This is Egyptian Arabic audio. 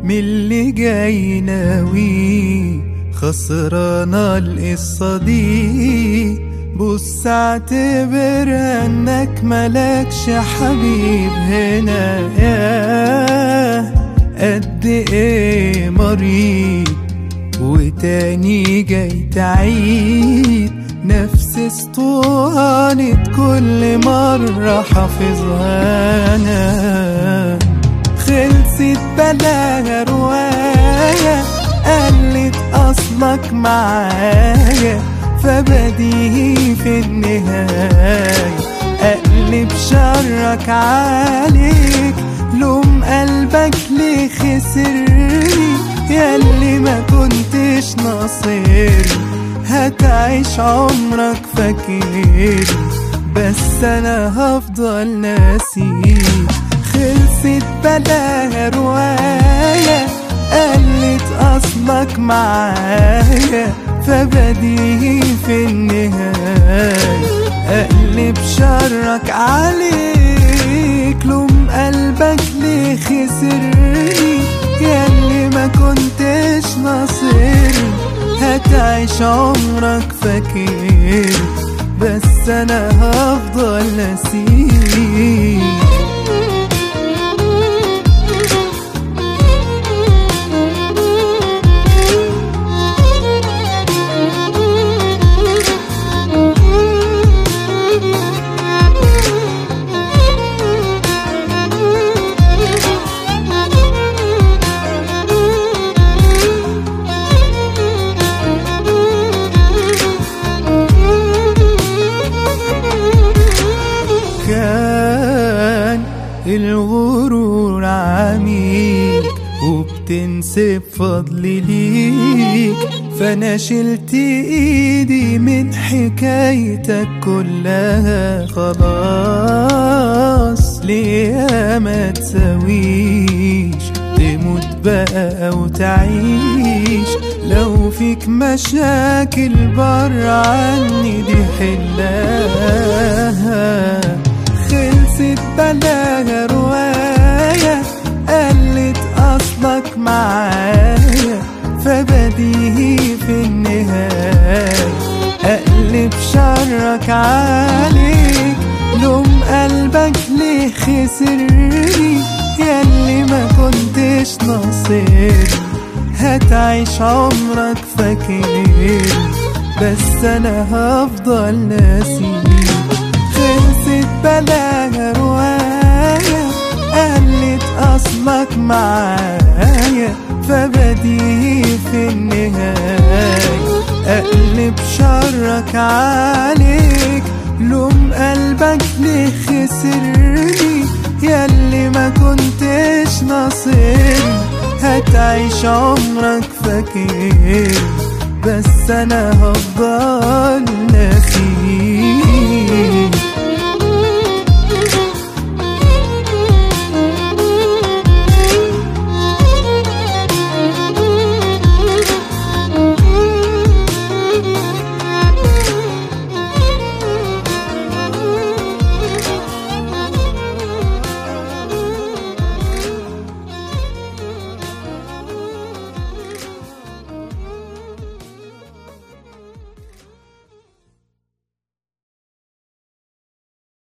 من اللي جاي ناوي خسرانة القصة دي بص اعتبر انك ملكش حبيب هنا يا قد ايه مريض وتاني جاي تعيد نفس اسطوانة كل مرة حافظها انا خلصت بلاها رواية قلت اصلك معايا فبديهي في النهاية اقلب شرك عليك لوم قلبك ليه خسرني ياللي ما كنتش ناصرني هتعيش عمرك فاكرني بس انا هفضل ناسيك خلصت بلاها رواية قلت اصلك معايا فبديهي في النهاية اقلب شرك عليك لوم قلبك ليه خسرني ياللي ما كنتش ناصرني هتعيش عمرك فاكر بس انا هفضل نسيك كان الغرور عميق وبتنسب فضلي ليك فانا شلت ايدي من حكايتك كلها خلاص ليه ما تسويش تموت بقى او تعيش لو فيك مشاكل بر عني دي حلها خلصت بلاها رواية قلت أصلك معايا فبديهي في النهاية أقلب شرك عليك لوم قلبك ليه خسرني ياللي ما كنتش ناصرني هتعيش عمرك فاكرني بس أنا هفضل ناسيك خلصت بلاها رواية قلت أصلك معايا فبديهي في النهاية أقلب شرك عليك لوم قلبك ليه خسرني ياللي ما كنتش ناصرني هتعيش عمرك فاكر بس أنا هفضل ناسيك